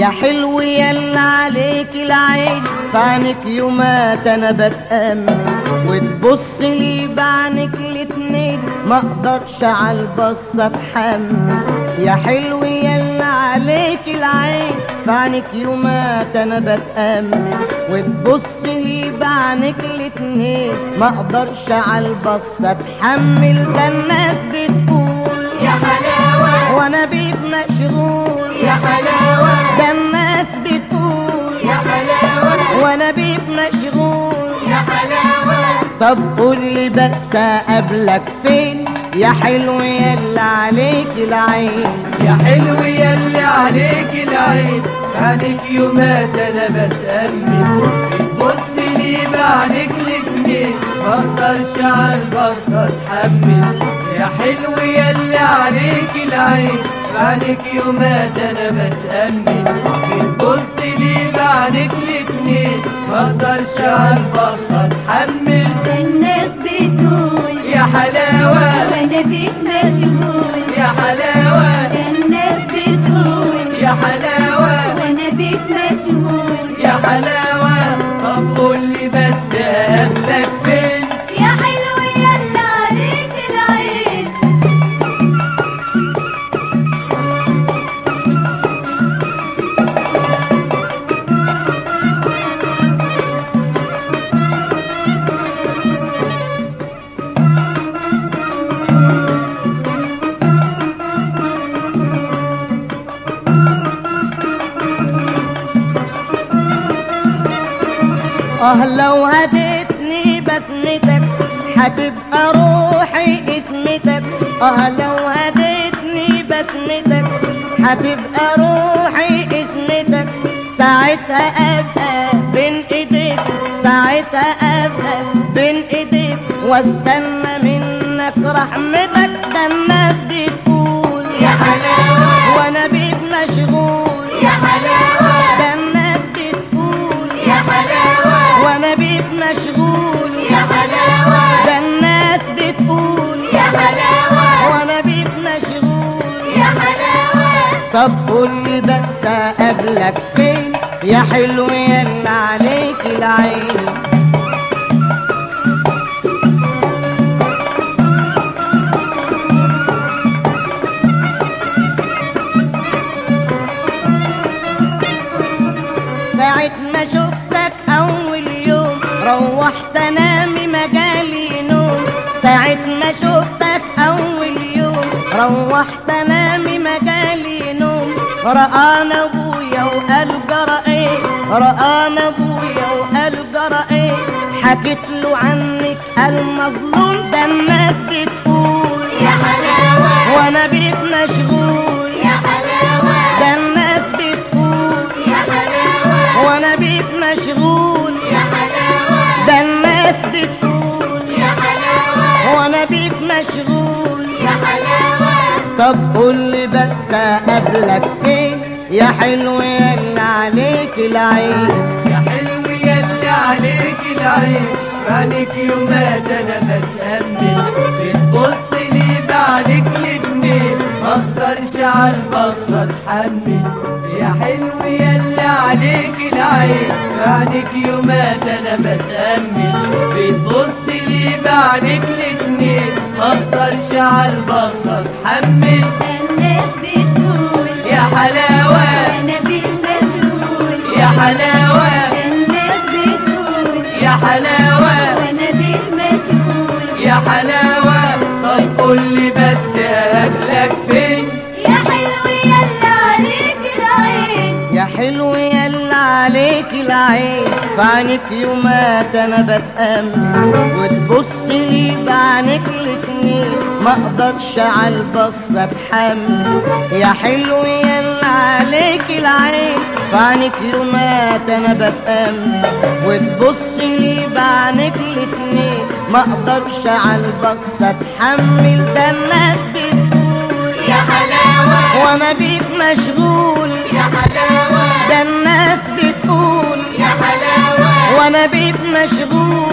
يا حلو يلا عليك العين فعنك يومات انا بتأمل وتبص لي بعينك الاتنين ما اقدرش على البصة اتحمل يا حلو يلا عليك العين فعنك يومات انا بتأمل وتبص لي بعينك الاتنين ما اقدرش على البصة اتحمل ده الناس بتقول يا حلاوة وانا بيك مشغول يا حلاوة ده الناس بتقول يا حلاوة وانا بيك مشغول يا حلاوة طب قول لي بس اقابلك فين يا حلو يلا عليك العين يا حلو يلي عليك العين عنك يومات انا بتأمل بتبص لي بعينك الاتنين مقدرش عالبصة اتحمل يا حلو يلي عليك العين عنك يومات انا بتأمل بتبص لي بعينك الاتنين مقدرش عالبصة اتحمل الناس بتقول يا حلاوة وانا بيك مشغول يا حلاوة الناس بتقول يا حلاوة وانا بيك مشغول يا حلاوة طب قول لي بس قبلك فين يا حلو يلا عليك العين اه لو هديتني بسمتك هتبقى روحي اسمتك اه لو هديتني بسمتك هتبقى روحي اسمتك ساعتها ابقى بين ايديك ساعتها ابقى بين ايديك واستنى منك رحمتك ده الناس بتقول يا حلاوة وانا بيك مشغول يا حلاوة ده الناس بتقول يا حلاوة وانا بيك مشغول يا حلاوة ده الناس بتقول يا حلاوة وانا بيك مشغول يا حلاوة طب قول لي بس اقابلك فين يا حلو يلا عليك العين ساعة ما شفتك أول يوم روحت أنامي مجالي نوم ساعة ما شفتك أول يوم روحت أنامي مجالي نوم رآنا أبويا وقال جرى إيه رآنا أبويا وقال جرى إيه حكيت له عنك المظلوم ده الناس بتقول يا حلاوة وأنا بيك مشغول يا حلاوة ده الناس بتقول يا حلاوة وانا بيك مشغول يا حلاوة ده الناس بتقول يا حلاوة وانا بيك مشغول يا حلاوة طب قول لي بس اقابلك فين يا حلو يلا عليك العين يا حلو يلي عليك العين عنك يومات انا بتأمل بتبص لي بعدك الاتنين مقدرش عالبصة اتحمل يا حلو يلي عليك العين عنك يومات انا بتأمل بتبص لي بعدك الاتنين مقدرش عالبصة اتحمل الناس بتقول يا حلاوة وانا بيك مشغول يا حلاوة الناس بتقول يا حلاوة وانا بيك مشغول يا حلاوة طب قول لي بس أقابلك فين يا حلو يلا عليك العين يا حلو يلا عليك العين فعنك يومات انا بتأمل وتبص لي بعينك الاتنين ما اقدرش عالبصة اتحمل يا حلو يلا عليك العين فعنك يومات انا بتأمل وتبص لي بعينك الاتنين ما اقدرش عالبصة اتحمل ده الناس بتقول يا حلاوة وانا بيك مشغول يا حلاوة ده الناس بتقول يا حلاوة وانا بيك مشغول